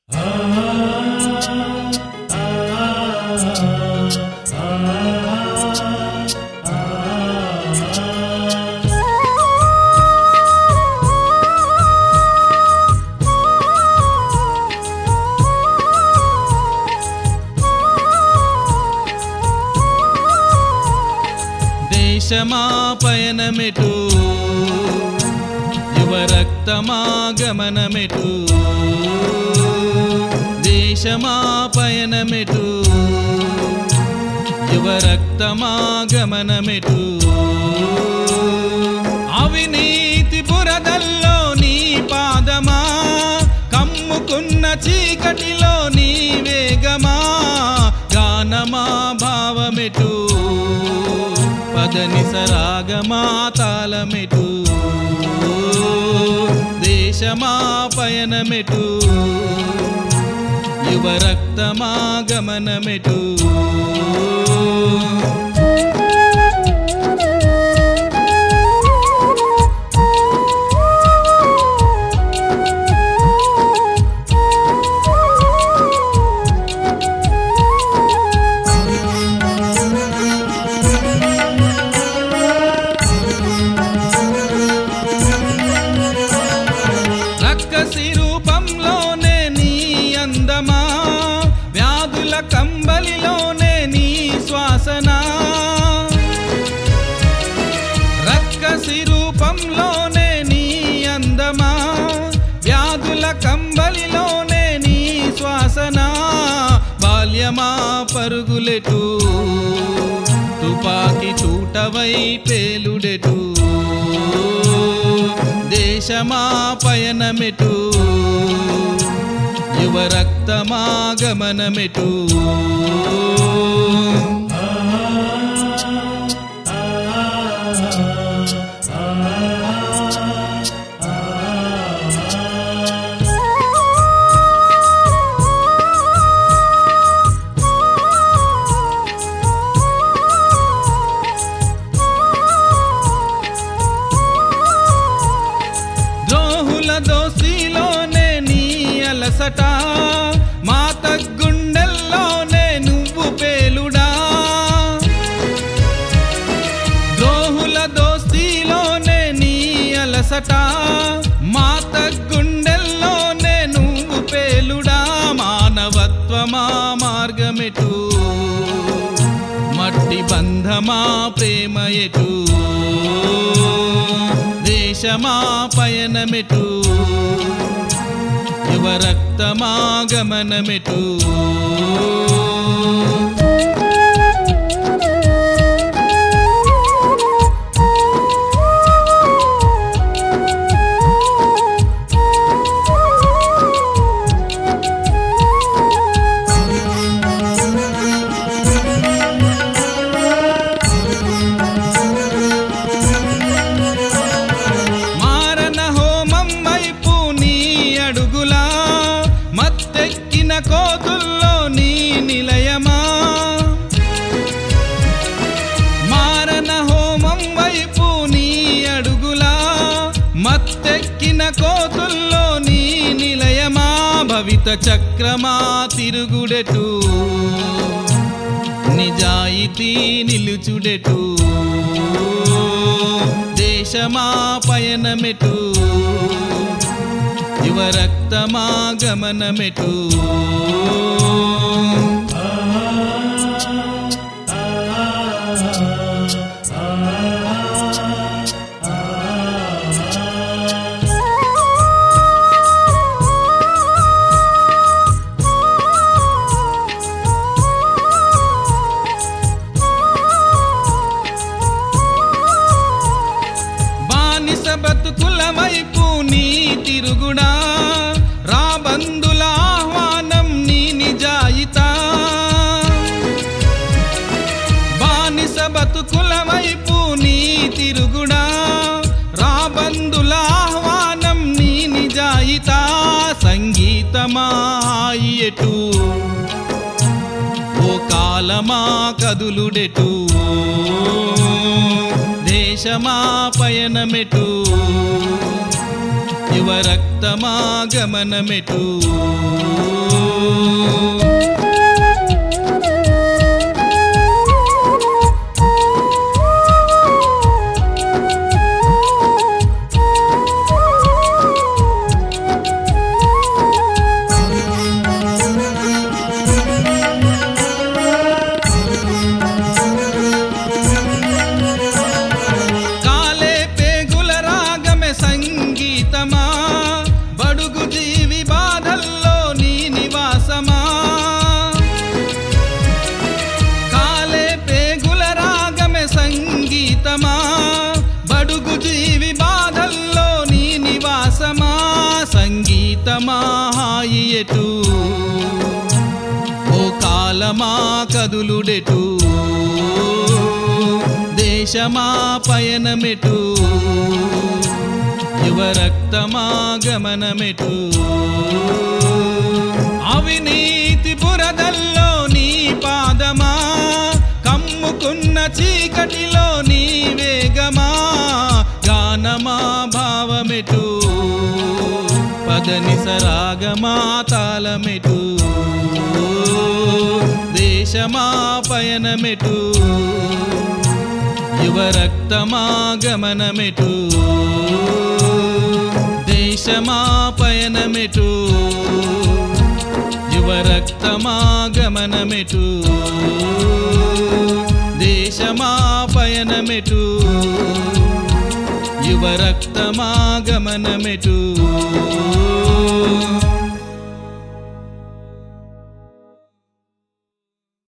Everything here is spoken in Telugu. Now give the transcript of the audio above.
దేశమా పయనమెటు యువ రక్తమా గమనమెటు దేశమా పయనమెటు యువ రక్తమా గమనమెటు అవినీతి బురదల్లో నీ పాదమా కమ్ముకున్న చీకటిలో నీ వేగమా గానమా భావమెటు పదని సరాగమా తాళమెటు దేశమా పయనమెటు యువ రక్తమా గమనమెటు రక్కసి రూపంలోనే నీ అందమా వ్యాధుల కంబలిలోనే నీ శ్వాసన రక్కసి రూపంలోనే నీ అందమా వ్యాధుల కంబలిలోనే నీ శ్వాసన బాల్యమా పరుగులెటు తుపాకి చూటవై పేలుడెటు దేశమా పయనమెటు యువ రక్తమా గమనమెటు ద్రోహుల దోసిలోనే నీ అలసట మాత గుండెల్లోనే నువ్వు పేలుడా ద్రోహుల దోస్తిలోనే నీ అలసట మాత గుండెల్లోనే నువ్వు పేలుడా మానవత్వమా మార్గమెటు మట్టి బంధమా ప్రేమ ఎటు దేశమా పయనమెటు యువ రక్తమా గమనమెటు మారణ హోమం వైపు నీ అడుగులా మత్తెక్కిన కోతుల్లో నీ నిలయమా మారణ హోమం వైపు నీ అడుగులా మత్తెక్కిన కోతుల్లో నీ నిలయమా భవిత చక్రమా తిరుగుడెటు నిజాయితీ నిలుచుడెటు దేశమా పయనమెటు యువ రక్తమా గమనమెటు బానిస బతుకుల వైపు నీ తిరుగుడా రాబందుల ఆహ్వానం నీ నిజాయితా బానిస బతుకుల వైపు నీ తిరుగుడా రాబందుల ఆహ్వానం నీ నిజాయితా సంగీతమా ఎటు ఓ కాలమా కదులుడెటు దేశమా పయనమెటు యువ రక్తమా గమనమెటు ఎటు ఓ కాలమా కదులుడెటు దేశమా పయనమెటు యువ రక్తమా గమనమెటు అవినీతి బురదల్లో నీ పాదమా కమ్ముకున్న చీకటిలో నీ వేగమా గానమా భావమెటు పదని సరాగమా తాళమెటు దేశమా పయనమెటు యువ రక్తమా గమనమెటు దేశమా పయనమెటు యువ రక్తమా గమనమెటు దేశమా పయనమెటు యువ రక్తమా గమనమెటు